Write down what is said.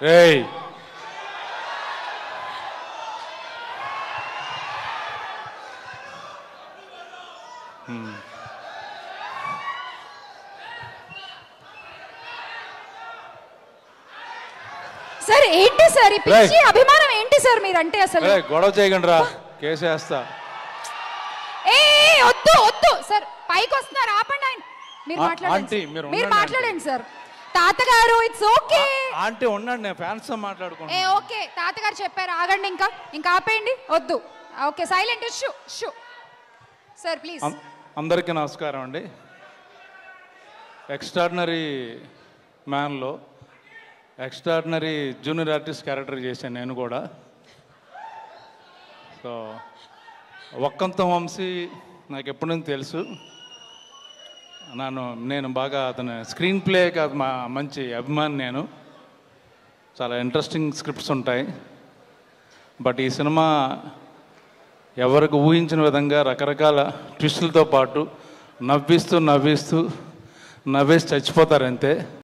ఏయ్ సార్ ఏంటి సార్ ఈ పిచ్చి అభిమానం ఏంటి సార్ మీరంటే అసలు ఏయ్, గొడవ చేయకండి రా కేసేస్తా ఏ ఏ, వద్దు వద్దు సార్ పైకి వస్తున్నారు ఆపండి ఆయన మీరు ఆ, మాట్లాడండి ఆంటీ, సార్. మీరు మీరు ఉండండి, మాట్లాడండి సార్ తాతగారు ఇట్స్ ఓకే ఆంటీ ఉండండి నేను ఫ్యాన్స్ తో ఏ మాట్లాడుకుంటాను ఓకే తాతగారు చెప్పారు ఆగండి ఇంకా ఇంకా ఆపేయండి వద్దు ఓకే సైలెంట్ షూ షూ సార్ ప్లీజ్ అం- అందరికీ నమస్కారం అండి ఎక్స్ట్రాడినరీ మ్యాన్లో ఎక్స్ట్రాడినరీ జూనియర్ ఆర్టిస్ట్ క్యారెక్టర్ చేశాను నేను కూడా సో ఒక్కంతం వంశీ నాకు ఎప్పటి నుంచి తెలుసు నన్ను నేను బాగా అతని స్క్రీన్ ప్లే కాదు మా మంచి అభిమాని నేను చాలా ఇంట్రెస్టింగ్ స్క్రిప్ట్స్ ఉంటాయి బట్ ఈ సినిమా ఎవరికి ఊహించిన విధంగా రకరకాల ట్విస్టులతో పాటు నవ్విస్తూ నవ్విస్తూ నవ్వేసి చచ్చిపోతారంతే